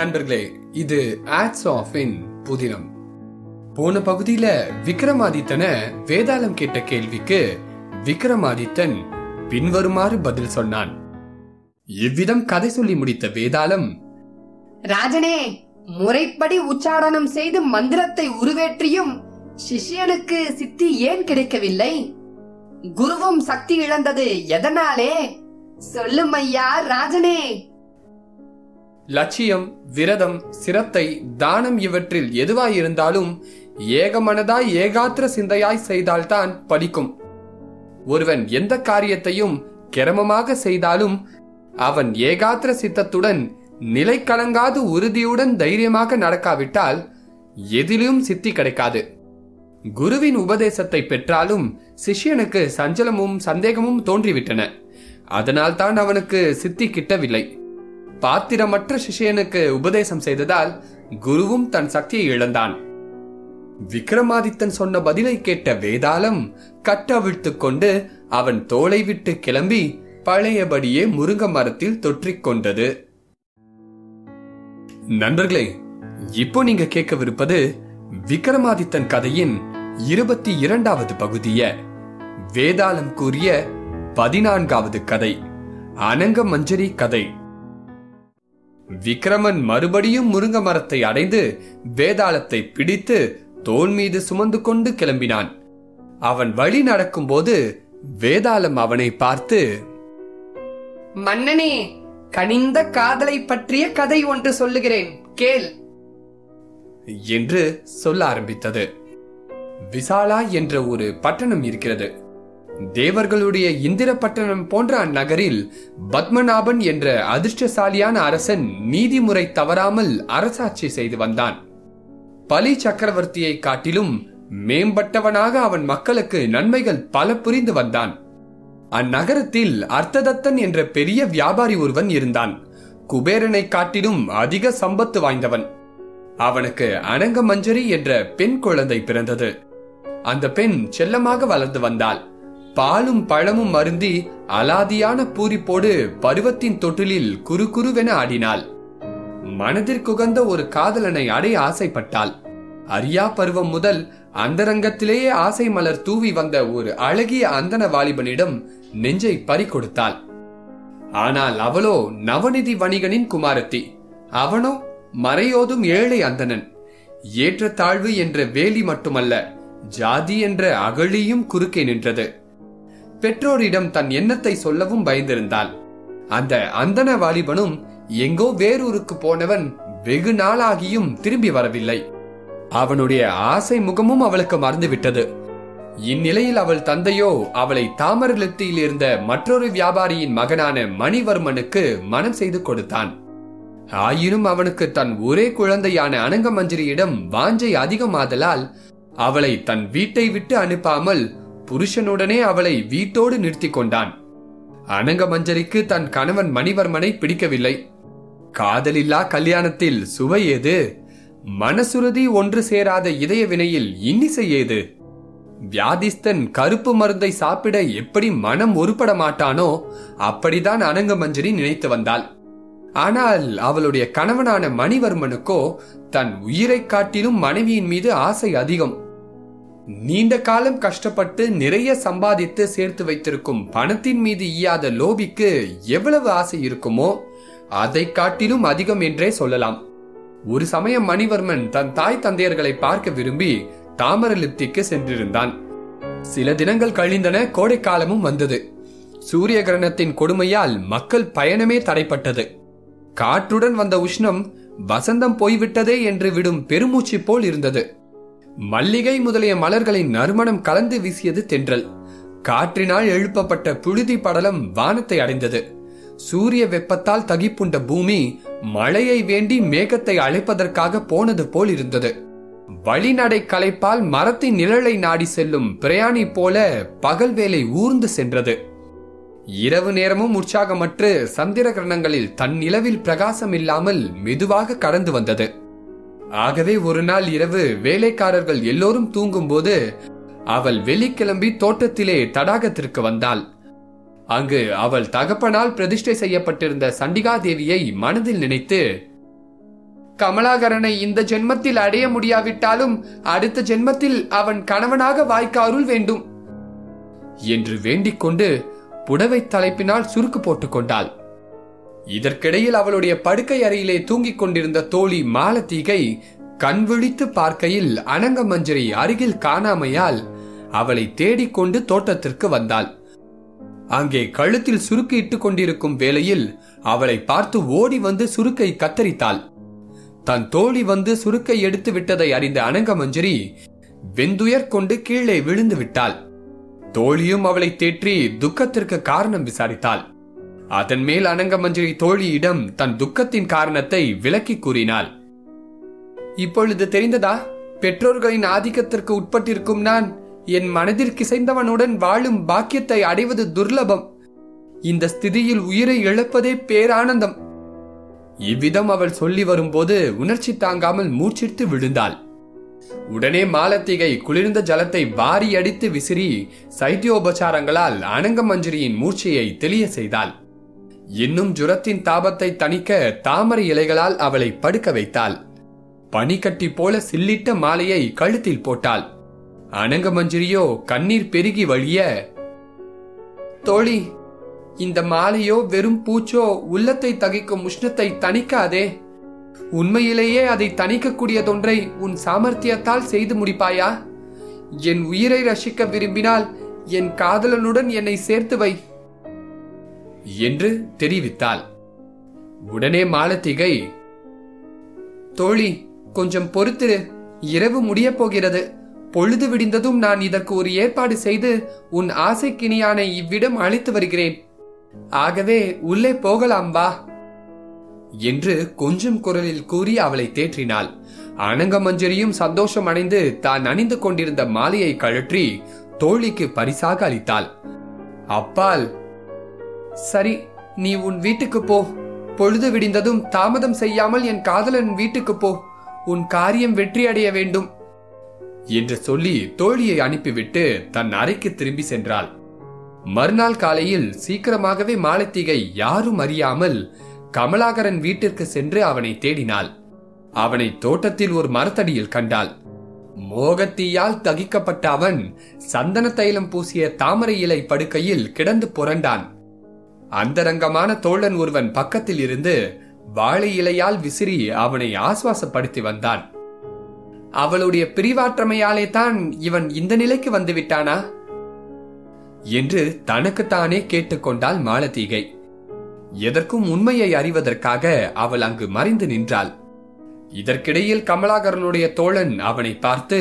நண்பர்களே இது ads of in புதினம் போன பகுதியில விக்ரமாதித்தன வேதாளம் கேட்ட கேள்விக்கு விக்ரமாதித்தன் பின்வருமாறு பதில் சொன்னான் இவ்விதம் கதை சொல்லி முடித்த வேதாளம் ராஜனே முறைப்படி உச்சாரணம் செய்து மந்திரத்தை உருவேற்றியும் சிஷ்யனுக்கு சித்தி ஏன் கிடைக்கவில்லை குருவும் சக்தி இழந்தது எதனாலே சொல்லும் ஐயா ராஜனே லட்சியம் விரதம் சிரத்தை தானம் இவற்றில் எதுவாயிருந்தாலும் ஏகமனதாய் ஏகாத்திர சிந்தையாய் செய்தால்தான் பலிக்கும் ஒருவன் எந்த காரியத்தையும் கிரமமாக செய்தாலும் அவன் ஏகாத்திர சித்தத்துடன் நிலை கலங்காது உறுதியுடன் தைரியமாக நடக்காவிட்டால் எதிலும் சித்தி கிடைக்காது குருவின் உபதேசத்தை பெற்றாலும் சிஷ்யனுக்கு சஞ்சலமும் சந்தேகமும் தோன்றிவிட்டன அதனால்தான் அவனுக்கு சித்தி கிட்டவில்லை பாத்திரமற்ற சிஷ்யனுக்கு உபதேசம் செய்ததால் குருவும் தன் சக்தியை இழந்தான் விக்ரமாதித்தன் சொன்ன பதிலை கேட்ட வேதாளம் கட்டவிழ்த்துக் கொண்டு அவன் தோளை விட்டு கிளம்பி பழையபடியே முருங்க மரத்தில் தொற்றிக் கொண்டது நண்பர்களே இப்போ நீங்க கேட்கவிருப்பது விக்ரமாதித்தன் கதையின் இருபத்தி இரண்டாவது பகுதிய வேதாளம் கூறிய பதினான்காவது கதை அனங்க மஞ்சரி கதை விக்ரமன் மறுபடியும் முருங்க மரத்தை அடைந்து வேதாளத்தை பிடித்து தோல் மீது சுமந்து கொண்டு கிளம்பினான் அவன் வழி நடக்கும்போது வேதாளம் அவனை பார்த்து மன்னனே கனிந்த காதலை பற்றிய கதை ஒன்று சொல்லுகிறேன் கேள் என்று சொல்ல ஆரம்பித்தது விசாலா என்ற ஒரு பட்டணம் இருக்கிறது தேவர்களுடைய இந்திர பட்டணம் போன்ற அந்நகரில் பத்மநாபன் என்ற அதிர்ஷ்டசாலியான அரசன் நீதிமுறை தவறாமல் அரசாட்சி செய்து வந்தான் பலி சக்கரவர்த்தியை காட்டிலும் மேம்பட்டவனாக அவன் மக்களுக்கு நன்மைகள் பல புரிந்து வந்தான் அந்நகரத்தில் அர்த்ததத்தன் என்ற பெரிய வியாபாரி ஒருவன் இருந்தான் குபேரனை காட்டிலும் அதிக சம்பத்து வாய்ந்தவன் அவனுக்கு அனங்க மஞ்சரி என்ற பெண் குழந்தை பிறந்தது அந்த பெண் செல்லமாக வளர்ந்து வந்தாள் பாலும் பழமும் மருந்தி அலாதியான பூரிப்போடு பருவத்தின் தொட்டிலில் குறு குருவென ஆடினாள் மனதிற்குகந்த ஒரு காதலனை அடைய ஆசைப்பட்டாள் அரியா பருவம் முதல் அந்தரங்கத்திலேயே ஆசை மலர் தூவி வந்த ஒரு அழகிய அந்தன வாலிபனிடம் நெஞ்சை பறி கொடுத்தாள் ஆனால் அவளோ நவநிதி வணிகனின் குமாரத்தி அவனோ மறையோதும் ஏழை அந்தணன் ஏற்றத்தாழ்வு என்ற வேலி மட்டுமல்ல ஜாதி என்ற அகழியும் குறுக்கே நின்றது பெற்றோரிடம் தன் எண்ணத்தை சொல்லவும் பயந்திருந்தாள் அந்த அந்தன வாலிபனும் எங்கோ வேறூருக்கு போனவன் வெகு நாளாகியும் திரும்பி வரவில்லை அவனுடைய ஆசை முகமும் அவளுக்கு மறந்துவிட்டது இந்நிலையில் அவள் தந்தையோ அவளை தாமரலிப்தியில் இருந்த மற்றொரு வியாபாரியின் மகனான மணிவர்மனுக்கு மனம் செய்து கொடுத்தான் ஆயினும் அவனுக்கு தன் ஒரே குழந்தையான அனங்கமஞ்சரியிடம் வாஞ்சை அதிகமாதலால் அவளை தன் வீட்டை விட்டு அனுப்பாமல் புருஷனுடனே அவளை வீட்டோடு நிறுத்தி கொண்டான் அனங்கமஞ்சரிக்கு தன் கணவன் மணிவர்மனை பிடிக்கவில்லை காதலில்லா கல்யாணத்தில் சுவை ஏது மனசுருதி ஒன்று சேராத இதய வினையில் இன்னிசை ஏது வியாதிஸ்தன் கருப்பு மருந்தை சாப்பிட எப்படி மனம் ஒருபட மாட்டானோ அப்படிதான் அனங்கமஞ்சரி நினைத்து வந்தாள் ஆனால் அவளுடைய கணவனான மணிவர்மனுக்கோ தன் உயிரைக் காட்டிலும் மனைவியின் மீது ஆசை அதிகம் நீண்ட காலம் கஷ்டப்பட்டு நிறைய சம்பாதித்து சேர்த்து வைத்திருக்கும் பணத்தின் மீது ஈயாத லோபிக்கு எவ்வளவு ஆசை இருக்குமோ அதை காட்டிலும் அதிகம் என்றே சொல்லலாம் ஒரு சமயம் மணிவர்மன் தன் தாய் தந்தையர்களை பார்க்க விரும்பி தாமரலிப்திக்கு சென்றிருந்தான் சில தினங்கள் கழிந்தன கோடைக்காலமும் வந்தது சூரிய கிரகணத்தின் கொடுமையால் மக்கள் பயணமே தடைப்பட்டது காற்றுடன் வந்த உஷ்ணம் வசந்தம் போய்விட்டதே என்று விடும் பெருமூச்சு போல் இருந்தது மல்லிகை முதலிய மலர்களின் நறுமணம் கலந்து வீசியது தென்றல் காற்றினால் எழுப்பப்பட்ட புழுதி படலம் வானத்தை அடைந்தது சூரிய வெப்பத்தால் தகிப்புண்ட பூமி மழையை வேண்டி மேகத்தை அழைப்பதற்காக போனது போல் இருந்தது வழிநடை களைப்பால் மரத்தின் நிழலை நாடி செல்லும் பிரயாணி போல பகல் வேலை ஊர்ந்து சென்றது இரவு நேரமும் உற்சாகமற்று சந்திர கிரணங்களில் தன் நிலவில் பிரகாசம் இல்லாமல் மெதுவாக கடந்து வந்தது ஆகவே ஒரு நாள் இரவு வேலைக்காரர்கள் எல்லோரும் தூங்கும்போது அவள் வெளிக்கிளம்பி தோட்டத்திலே தடாகத்திற்கு வந்தாள் அங்கு அவள் தகப்பனால் பிரதிஷ்டை செய்யப்பட்டிருந்த சண்டிகா தேவியை மனதில் நினைத்து கமலாகரனை இந்த ஜென்மத்தில் அடைய முடியாவிட்டாலும் அடுத்த ஜென்மத்தில் அவன் கணவனாக வாய்க்க அருள் வேண்டும் என்று வேண்டிக் கொண்டு புடவை தலைப்பினால் சுருக்கு போட்டுக் கொண்டாள் இதற்கிடையில் அவளுடைய படுக்கை அறையிலே தூங்கிக் கொண்டிருந்த தோழி மாலத்தீகை கண் விழித்து பார்க்கையில் அனங்க மஞ்சரி அருகில் காணாமையால் அவளை தேடிக்கொண்டு தோட்டத்திற்கு வந்தாள் அங்கே கழுத்தில் சுருக்கு இட்டுக் கொண்டிருக்கும் வேளையில் அவளை பார்த்து ஓடி வந்து சுருக்கை கத்தரித்தாள் தன் தோழி வந்து சுருக்கை எடுத்து விட்டதை அறிந்த அனங்கமஞ்சரி வெந்துயர் கொண்டு கீழே விழுந்து விட்டாள் தோழியும் அவளை தேற்றி துக்கத்திற்கு காரணம் விசாரித்தாள் அதன் மேல் அனங்கமஞ்சரி தோழியிடம் தன் துக்கத்தின் காரணத்தை விளக்கி கூறினாள் இப்பொழுது தெரிந்ததா பெற்றோர்களின் ஆதிக்கத்திற்கு உட்பட்டிருக்கும் நான் என் மனதிற்கிசைந்தவனுடன் வாழும் பாக்கியத்தை அடைவது துர்லபம் இந்த ஸ்திதியில் உயிரை இழப்பதே பேரானந்தம் இவ்விதம் அவள் சொல்லி வரும்போது உணர்ச்சி தாங்காமல் மூச்சிட்டு விழுந்தாள் உடனே மாலத்திகை குளிர்ந்த ஜலத்தை வாரி அடித்து விசிறி சைத்தியோபசாரங்களால் அனங்கமஞ்சரியின் மூர்ச்சையை தெளிய செய்தாள் இன்னும் ஜுரத்தின் தாபத்தை தணிக்க தாமரை இலைகளால் அவளை படுக்க வைத்தாள் பனிக்கட்டி போல சில்லிட்ட மாலையை கழுத்தில் போட்டாள் அனங்கமஞ்சரியோ கண்ணீர் பெருகி வழிய தோழி இந்த மாலையோ வெறும் பூச்சோ உள்ளத்தை தகிக்கும் உஷ்ணத்தை தணிக்காதே உண்மையிலேயே அதை தணிக்கக்கூடியதொன்றை உன் சாமர்த்தியத்தால் செய்து முடிப்பாயா என் உயிரை ரசிக்க விரும்பினால் என் காதலனுடன் என்னை சேர்த்து வை என்று தெரிவித்தாள் உடனே மாலத்திகை தோழி கொஞ்சம் பொறுத்திரு இரவு முடியப் போகிறது பொழுது விடிந்ததும் நான் இதற்கு ஒரு ஏற்பாடு செய்து உன் ஆசைக்கினியானை இவ்விடம் அழைத்து வருகிறேன் ஆகவே உள்ளே போகலாம் வா என்று கொஞ்சம் குரலில் கூறி அவளை தேற்றினாள் அனங்கமஞ்சரியும் சந்தோஷம் அடைந்து தான் அணிந்து கொண்டிருந்த மாலையை கழற்றி தோழிக்கு பரிசாக அளித்தாள் அப்பால் சரி நீ உன் வீட்டுக்கு போ பொழுது விடிந்ததும் தாமதம் செய்யாமல் என் காதலன் வீட்டுக்கு போ உன் காரியம் வெற்றி அடைய வேண்டும் என்று சொல்லி தோழியை அனுப்பிவிட்டு தன் அறைக்கு திரும்பி சென்றாள் மறுநாள் காலையில் சீக்கிரமாகவே மாலத்திகை யாரும் அறியாமல் கமலாகரன் வீட்டிற்கு சென்று அவனை தேடினாள் அவனை தோட்டத்தில் ஒரு மரத்தடியில் கண்டாள் மோகத்தீயால் தகிக்கப்பட்ட அவன் சந்தன தைலம் பூசிய தாமரை இலை படுக்கையில் கிடந்து புரண்டான் அந்தரங்கமான தோழன் ஒருவன் பக்கத்தில் இருந்து வாழை இலையால் விசிறி அவனை ஆசுவாசப்படுத்தி வந்தான் அவளுடைய பிரிவாற்றமையாலே தான் இவன் இந்த நிலைக்கு வந்து விட்டானா என்று தனக்குத்தானே கேட்டுக்கொண்டாள் மாலத்தீகை எதற்கும் உண்மையை அறிவதற்காக அவள் அங்கு மறைந்து நின்றாள் இதற்கிடையில் கமலாகரனுடைய தோழன் அவனை பார்த்து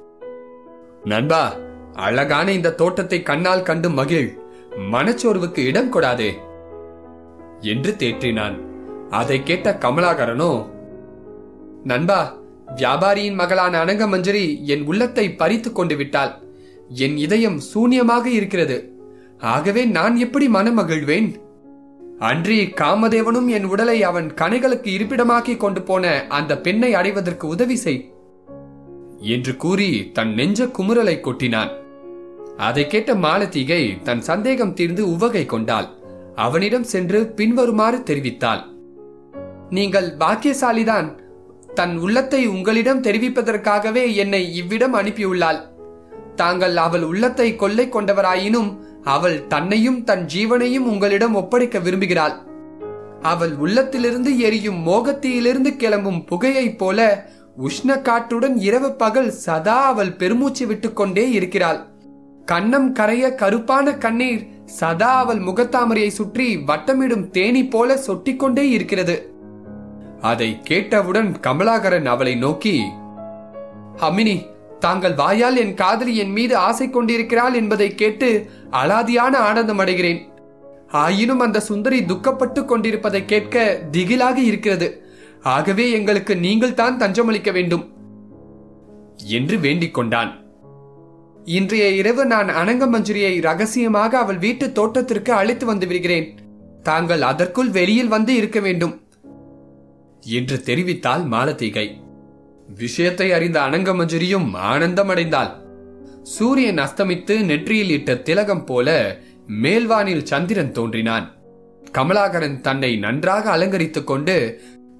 நண்பா அழகான இந்த தோட்டத்தை கண்ணால் கண்டு மகிழ் மனச்சோர்வுக்கு இடம் கொடாதே என்று தேற்றினான் அதை கேட்ட கமலாகரனோ நண்பா வியாபாரியின் மகளான அனங்கமஞ்சரி என் உள்ளத்தை பறித்து கொண்டு விட்டாள் என் இதயம் சூன்யமாக இருக்கிறது ஆகவே நான் எப்படி மனமகிழ்வேன் அன்றி காமதேவனும் என் உடலை அவன் கனைகளுக்கு இருப்பிடமாக்கி கொண்டு போன அந்த பெண்ணை அடைவதற்கு உதவி செய் என்று கூறி தன் நெஞ்ச குமுறலை கொட்டினான் அதை கேட்ட மாலத்தீகை தன் சந்தேகம் தீர்ந்து உவகை கொண்டாள் அவனிடம் சென்று பின்வருமாறு தெரிவித்தாள் நீங்கள் பாக்கியசாலிதான் தன் உள்ளத்தை உங்களிடம் தெரிவிப்பதற்காகவே என்னை இவ்விடம் அனுப்பியுள்ளாள் தாங்கள் அவள் உள்ளத்தை கொள்ளை கொண்டவராயினும் அவள் தன்னையும் தன் ஜீவனையும் உங்களிடம் ஒப்படைக்க விரும்புகிறாள் அவள் உள்ளத்திலிருந்து எரியும் மோகத்தியிலிருந்து கிளம்பும் புகையைப் போல உஷ்ண காற்றுடன் இரவு பகல் சதா அவள் பெருமூச்சு விட்டுக்கொண்டே இருக்கிறாள் கன்னம் கரைய கருப்பான கண்ணீர் சதா அவள் முகத்தாமரையை சுற்றி வட்டமிடும் தேனி போல சொட்டிக்கொண்டே இருக்கிறது அதை கேட்டவுடன் கமலாகரன் அவளை நோக்கி அமினி தாங்கள் வாயால் என் காதலி என் மீது ஆசை கொண்டிருக்கிறாள் என்பதை கேட்டு அலாதியான ஆனந்தம் அடைகிறேன் ஆயினும் அந்த சுந்தரி துக்கப்பட்டு கொண்டிருப்பதை கேட்க திகிலாக இருக்கிறது ஆகவே எங்களுக்கு நீங்கள் தான் தஞ்சமளிக்க வேண்டும் என்று வேண்டிக் கொண்டான் இன்றைய இரவு நான் அனங்கமஞ்சுரியை ரகசியமாக அவள் வீட்டு தோட்டத்திற்கு அழைத்து வந்து விடுகிறேன் தாங்கள் அதற்குள் வெளியில் வந்து இருக்க வேண்டும் என்று தெரிவித்தாள் மாலத்தீகை விஷயத்தை அறிந்த அனங்கமஞ்சுரியும் ஆனந்தமடைந்தாள் சூரியன் அஸ்தமித்து நெற்றியில் இட்ட திலகம் போல மேல்வானில் சந்திரன் தோன்றினான் கமலாகரன் தன்னை நன்றாக அலங்கரித்துக் கொண்டு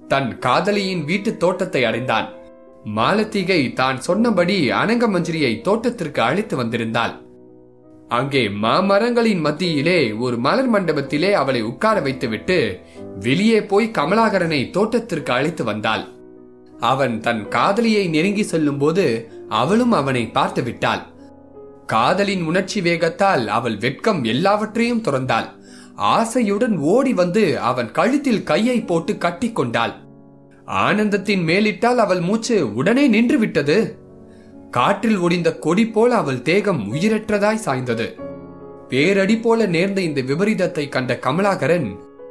தன் காதலியின் வீட்டு தோட்டத்தை அடைந்தான் மாலத்திகை தான் சொன்னபடி அனங்கமஞ்சரியை தோட்டத்திற்கு அழைத்து வந்திருந்தாள் அங்கே மாமரங்களின் மத்தியிலே ஒரு மலர் மண்டபத்திலே அவளை உட்கார வைத்துவிட்டு வெளியே போய் கமலாகரனை தோட்டத்திற்கு அழைத்து வந்தாள் அவன் தன் காதலியை நெருங்கி செல்லும்போது அவளும் அவனை பார்த்து விட்டாள் காதலின் உணர்ச்சி வேகத்தால் அவள் வெட்கம் எல்லாவற்றையும் துறந்தாள் ஆசையுடன் ஓடி வந்து அவன் கழுத்தில் கையை போட்டு கட்டிக்கொண்டாள் ஆனந்தத்தின் மேலிட்டால் அவள் மூச்சு உடனே நின்று விட்டது காற்றில் ஒடிந்த கொடி போல அவள் தேகம் உயிரற்றதாய் சாய்ந்தது பேரடி போல நேர்ந்த இந்த விபரீதத்தை கண்ட கமலாகரன்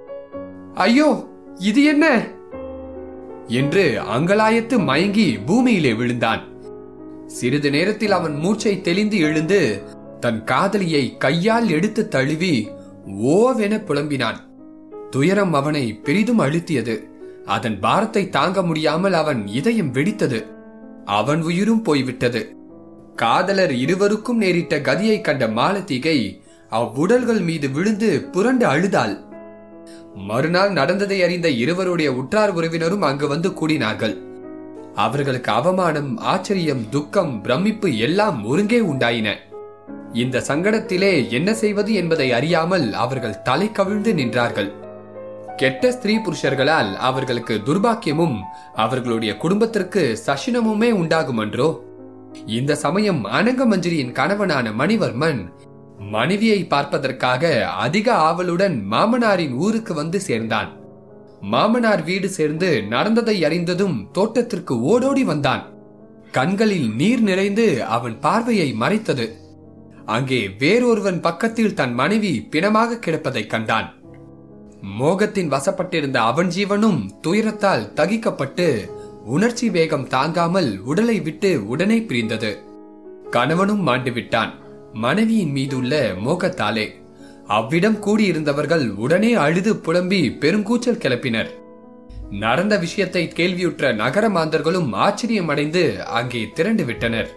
ஐயோ இது என்ன என்று அங்கலாயத்து மயங்கி பூமியிலே விழுந்தான் சிறிது நேரத்தில் அவன் மூச்சை தெளிந்து எழுந்து தன் காதலியை கையால் எடுத்து தழுவி ஓவென புலம்பினான் துயரம் அவனை பெரிதும் அழுத்தியது அதன் பாரத்தை தாங்க முடியாமல் அவன் இதயம் வெடித்தது அவன் உயிரும் போய்விட்டது காதலர் இருவருக்கும் நேரிட்ட கதியை கண்ட மாலத்திகை அவ்வுடல்கள் மீது விழுந்து புரண்டு அழுதாள் மறுநாள் நடந்ததை அறிந்த இருவருடைய உற்றார் உறவினரும் அங்கு வந்து கூடினார்கள் அவர்களுக்கு அவமானம் ஆச்சரியம் துக்கம் பிரமிப்பு எல்லாம் ஒருங்கே உண்டாயின இந்த சங்கடத்திலே என்ன செய்வது என்பதை அறியாமல் அவர்கள் தலை கவிழ்ந்து நின்றார்கள் கெட்ட ஸ்திரீ புருஷர்களால் அவர்களுக்கு துர்பாக்கியமும் அவர்களுடைய குடும்பத்திற்கு சசினமுமே உண்டாகும் என்றோ இந்த சமயம் அனங்கமஞ்சரியின் கணவனான மணிவர்மன் மனைவியை பார்ப்பதற்காக அதிக ஆவலுடன் மாமனாரின் ஊருக்கு வந்து சேர்ந்தான் மாமனார் வீடு சேர்ந்து நடந்ததை அறிந்ததும் தோட்டத்திற்கு ஓடோடி வந்தான் கண்களில் நீர் நிறைந்து அவன் பார்வையை மறைத்தது அங்கே வேறொருவன் பக்கத்தில் தன் மனைவி பிணமாக கிடப்பதைக் கண்டான் மோகத்தின் வசப்பட்டிருந்த அவன் ஜீவனும் துயரத்தால் தகிக்கப்பட்டு உணர்ச்சி வேகம் தாங்காமல் உடலை விட்டு உடனே பிரிந்தது கணவனும் மாண்டு விட்டான் மனைவியின் மீதுள்ள மோகத்தாலே அவ்விடம் கூடியிருந்தவர்கள் உடனே அழுது புலம்பி பெருங்கூச்சல் கிளப்பினர் நடந்த விஷயத்தை கேள்வியுற்ற நகர மாந்தர்களும் ஆச்சரியமடைந்து அங்கே திரண்டு விட்டனர்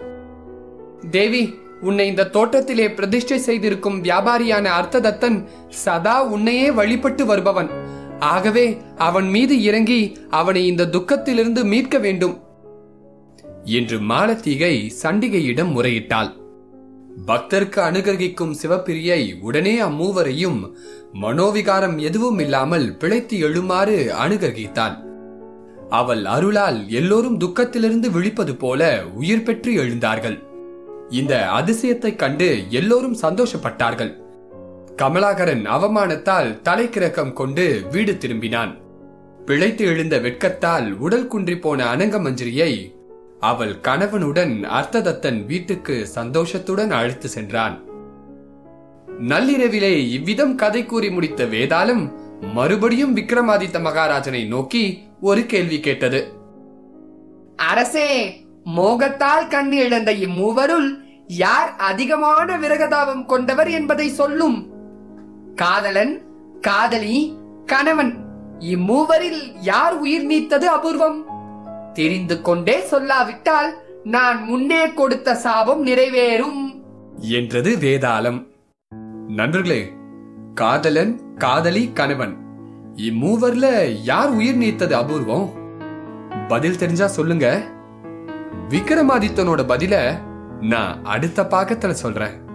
தேவி உன்னை இந்த தோட்டத்திலே பிரதிஷ்டை செய்திருக்கும் வியாபாரியான அர்த்ததத்தன் சதா உன்னையே வழிபட்டு வருபவன் ஆகவே அவன் மீது இறங்கி அவனை இந்த துக்கத்திலிருந்து மீட்க வேண்டும் என்று மாலத்தீகை சண்டிகையிடம் முறையிட்டாள் பக்தருக்கு அனுகிரகிக்கும் சிவப்பிரியை உடனே அம்மூவரையும் மனோவிகாரம் எதுவும் இல்லாமல் பிழைத்து எழுமாறு அனுகிரகித்தாள் அவள் அருளால் எல்லோரும் துக்கத்திலிருந்து விழிப்பது போல உயிர் பெற்று எழுந்தார்கள் இந்த அதிசயத்தைக் கண்டு எல்லோரும் சந்தோஷப்பட்டார்கள் கமலாகரன் அவமானத்தால் தலைக்கிறக்கம் கொண்டு வீடு திரும்பினான் பிழைத்து எழுந்த வெட்கத்தால் உடல் குன்றி போன அனங்கமஞ்சரியை அவள் கணவனுடன் அர்த்ததத்தன் வீட்டுக்கு சந்தோஷத்துடன் அழைத்து சென்றான் நள்ளிரவிலே இவ்விதம் கதை கூறி முடித்த வேதாளம் மறுபடியும் விக்ரமாதித்த மகாராஜனை நோக்கி ஒரு கேள்வி கேட்டது அரசே மோகத்தால் கண்டு இழந்த இம்மூவருள் யார் அதிகமான விரகதாபம் கொண்டவர் என்பதை சொல்லும் காதலன் காதலி கணவன் இம்மூவரில் யார் உயிர் நீத்தது அபூர்வம் தெரிந்து கொண்டே சொல்லாவிட்டால் நான் முன்னே கொடுத்த சாபம் நிறைவேறும் என்றது வேதாளம் நண்பர்களே காதலன் காதலி கணவன் இம்மூவர்ல யார் உயிர் நீத்தது அபூர்வம் பதில் தெரிஞ்சா சொல்லுங்க விக்ரமாதித்தனோட பதில நான் அடுத்த பாகத்துல சொல்றேன்